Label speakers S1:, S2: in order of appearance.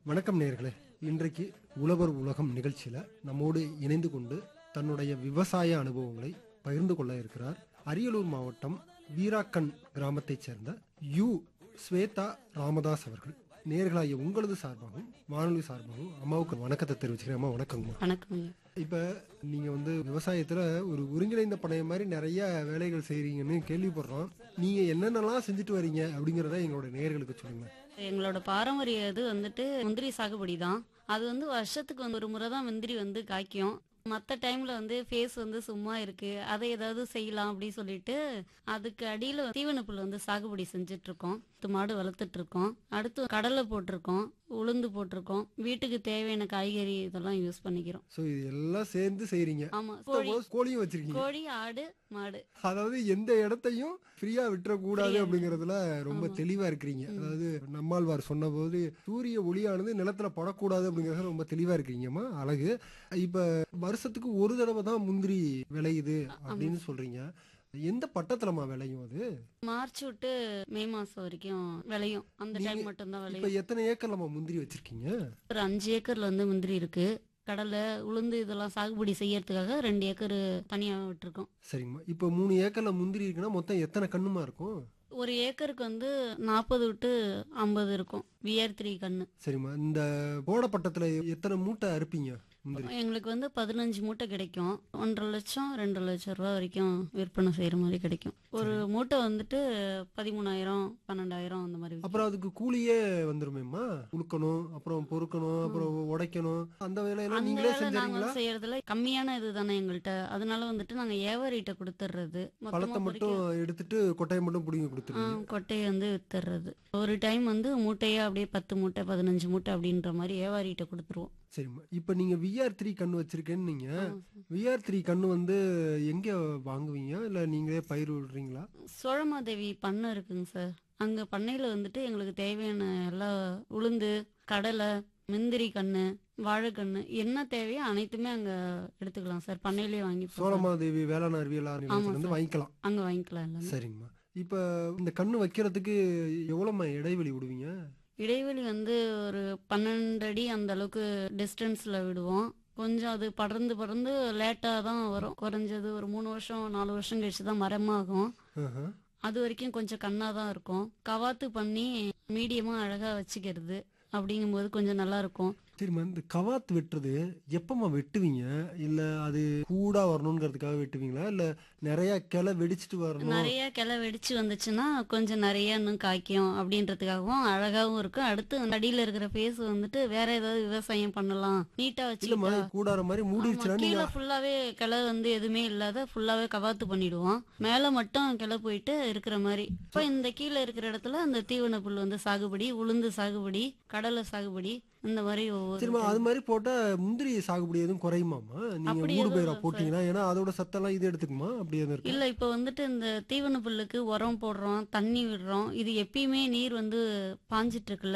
S1: வணக்கம் நேர்களே இன்றைக்கு உழவர் உலகம் நிகழ்ச்சியில நம்மோடு இணைந்து கொண்டு தன்னுடைய விவசாய அனுபவங்களை பகிர்ந்து கொள்ள இருக்கிறார் அரியலூர் மாவட்டம் வீராக்கன் கிராமத்தைச் சேர்ந்த யு ஸ்வேதா ராமதாஸ் அவர்கள் நேர்களாகிய உங்களது சார்பாகவும் வானொலி சார்பாகவும் அம்மாவுக்கு வணக்கத்தை தெரிவிச்சுக்கிறேன் அம்மா வணக்கங்கம்மா
S2: வணக்கம் ஐயா
S1: இப்ப நீங்க வந்து விவசாயத்துல ஒரு ஒருங்கிணைந்த பணைய மாதிரி நிறைய வேலைகள் செய்றீங்கன்னு கேள்விப்படுறோம் நீங்க என்னென்னலாம் செஞ்சுட்டு வரீங்க அப்படிங்கறத எங்களோட நேயர்களுக்கு சொல்லுங்க
S2: எங்களோட பாரம்பரிய இது வந்துட்டு முந்திரி சாகுபடி தான் அது வந்து வருஷத்துக்கு வந்து ஒரு முறை தான் முந்திரி வந்து காய்க்கும் மற்ற டைம்ல வந்து ஃபேஸ் வந்து சும்மா இருக்கு அதை ஏதாவது செய்யலாம் அப்படின்னு சொல்லிட்டு அதுக்கு அடியில தீவன புல் வந்து சாகுபடி செஞ்சுட்டு இருக்கோம் பத்து மாடு வளர்த்துட்டு இருக்கோம் அடுத்து கடலை போட்டிருக்கோம் உளுந்து போட்டிருக்கோம் வீட்டுக்கு தேவையான காய்கறி இதெல்லாம் யூஸ் பண்ணிக்கிறோம்
S1: சோ இது எல்லாம் சேர்ந்து செய்றீங்க
S2: ஆமா கோழி
S1: Suppose கோழியும் வச்சிருக்கீங்க
S2: கோழி ஆடு மாடு
S1: அதாவது எந்த இடத்தையும் ஃப்ரீயா விட்டுறக்கூடாது அப்படிங்கறதுல ரொம்ப தெளிவா இருக்கிறீங்க அதாவது நம்மாழ்வார் சொன்னபோது சூரிய ஒளியானது நிலத்துல படக்கூடாது அப்படிங்கறதுல ரொம்ப தெளிவா இருக்கிறீங்கம்மா அழகு இப்ப வருஷத்துக்கு ஒரு தடவை தான் முந்திரி விளையுது அப்படின்னு சொல்றீங்க எந்த பட்டத்துலமா விளையும் அது
S2: மார்ச் விட்டு மே மாசம் வரைக்கும் விளையும் அந்த டைம் மட்டும்தான் விளையும்
S1: இப்ப எத்தனை ஏக்கர்லமா முந்திரி வச்சிருக்கீங்க
S2: ஒரு அஞ்சு ஏக்கர்ல வந்து முந்திரி இருக்கு கடலை உளுந்து இதெல்லாம் சாகுபடி செய்யறதுக்காக ரெண்டு ஏக்கர் தனியா விட்டுருக்கோம்
S1: சரிங்கம்மா இப்ப மூணு ஏக்கர்ல முந்திரி இருக்குன்னா மொத்தம் எத்தனை கண்ணுமா இருக்கும்
S2: ஒரு ஏக்கருக்கு வந்து நாற்பது விட்டு ஐம்பது இருக்கும் விஆர் த்ரீ கண்ணு
S1: சரிம்மா இந்த போடப்பட்டத்துல எத்தனை மூட்டை அறுப்பீங்க முந்திரி
S2: எங்களுக்கு வந்து பதினஞ்சு மூட்டை கிடைக்கும் ஒன்றரை லட்சம் ரெண்டு லட்சம் ரூபா வரைக்கும் விற்பனை செய்யற மாதிரி கிடைக்கும் ஒரு மூட்டை வந்துட்டு பதிமூணாயிரம் பன்னெண்டாயிரம் அந்த மாதிரி விக்கும்.
S1: அப்புறம் அதுக்கு கூலியே வந்துருமேம்மா உழுக்கணும் அப்புறம் பொறுக்கணும் அப்புறம் உடைக்கணும் அந்த வேலையெல்லாம்
S2: அந்த
S1: நீங்களே
S2: வேலை நாங்க
S1: செஞ்சீங்களா
S2: வந்து செய்யறதுல கம்மியான இது தானே எங்கள்கிட்ட அதனால வந்துட்டு நாங்க வியாபாரிகிட்ட கொடுத்துடுறது மொத்தமா
S1: பழத்தை மட்டும் எடுத்துட்டு கொட்டையை மட்டும் பிடிங்கி
S2: ஆ,
S1: கொடுத்துருவீங்க
S2: கொட்டையை வந்து வித்துறது ஒரு டைம் வந்து மூட்டையா அப்படியே பத்து மூட்டை பதினஞ்சு மூட்டை அப்படின்ற மாதிரி வியாபாரிகிட்ட கொடுத்துருவோம்
S1: சரிம்மா இப்ப நீங்க விஆர் த்ரீ கண்ணு வச்சிருக்கேன்னு நீங்க விஆர் த்ரீ கண்ணு வந்து எங்க வாங்குவீங்க இல்ல நீங்களே பயிர் விடுறீங்களா
S2: சோழமாதேவி பண்ணை இருக்குங்க சார் அங்க பண்ணையில வந்துட்டு எங்களுக்கு தேவையான எல்லா உளுந்து கடலை முந்திரி கண்ணு வாழைக்கண்ணு என்ன தேவையோ அனைத்துமே அங்க எடுத்துக்கலாம் சார் பண்ணையிலேயே வாங்கி
S1: சோழமாதேவி வேளாண் அறிவியல் நிலையத்துல இருந்து வாங்கிக்கலாம்
S2: அங்க வாங்கிக்கலாம் எல்லாமே
S1: சரிங்கம்மா இப்ப இந்த கண்ணு வைக்கிறதுக்கு எவ்வளவுமா இடைவெளி விடுவீங்க
S2: இடைவெளி வந்து ஒரு பன்னெண்டு அடி அந்த அளவுக்கு டிஸ்டன்ஸ்ல விடுவோம் கொஞ்சம் அது படர்ந்து படர்ந்து லேட்டா தான் வரும் குறைஞ்சது ஒரு மூணு வருஷம் நாலு வருஷம் கழிச்சு தான் மரமாகும்
S1: ஆஹா.
S2: அது வரைக்கும் கொஞ்சம் கண்ணா தான் இருக்கும் கவாத்து பண்ணி மீடியமா அழகா வச்சுக்கிறது அப்படிங்கும்போது கொஞ்சம் நல்லா இருக்கும்
S1: சரிம்மா இந்த கவாத் வெட்டுறது எப்பமா வெட்டுவீங்க இல்ல அது கூடா வரணுங்கிறதுக்காக வெட்டுவீங்களா இல்ல நிறைய கிளை வெடிச்சிட்டு வரணும்
S2: நிறைய கிளை வெடிச்சு வந்துச்சுன்னா கொஞ்சம் நிறைய இன்னும் காய்க்கும் அப்படின்றதுக்காகவும் அழகாவும் இருக்கும் அடுத்து அந்த அடியில இருக்கிற பேஸ் வந்துட்டு வேற ஏதாவது விவசாயம் பண்ணலாம் நீட்டா
S1: இல்லம்மா
S2: வச்சு
S1: கூடார மாதிரி மூடிடுச்சுன்னா நீங்க
S2: கீழே ஃபுல்லாவே கிளை வந்து எதுவுமே இல்லாத ஃபுல்லாவே கவாத்து பண்ணிடுவோம் மேல மட்டும் கிளை போயிட்டு இருக்கிற மாதிரி இப்ப இந்த கீழே இருக்கிற இடத்துல அந்த தீவன புல் வந்து சாகுபடி உளுந்து சாகுபடி கடலை சாகுபடி இந்த மாதிரி ஒவ்வொரு
S1: சரிம்மா அது மாதிரி போட்டா முந்திரி சாகுபடி எதுவும் குறையுமாமா நீங்க
S2: அப்படி
S1: மூடு
S2: எதுவும்
S1: பயிரா
S2: இல்ல
S1: போட்டீங்கன்னா ஏன்னா அதோட சத்தெல்லாம் இது எடுத்துக்குமா அப்படி எதுவும் இருக்கு
S2: இல்ல இப்ப வந்துட்டு இந்த தீவன புல்லுக்கு உரம் போடுறோம் தண்ணி விடுறோம் இது எப்பயுமே நீர் வந்து பாஞ்சிட்டு இருக்குல்ல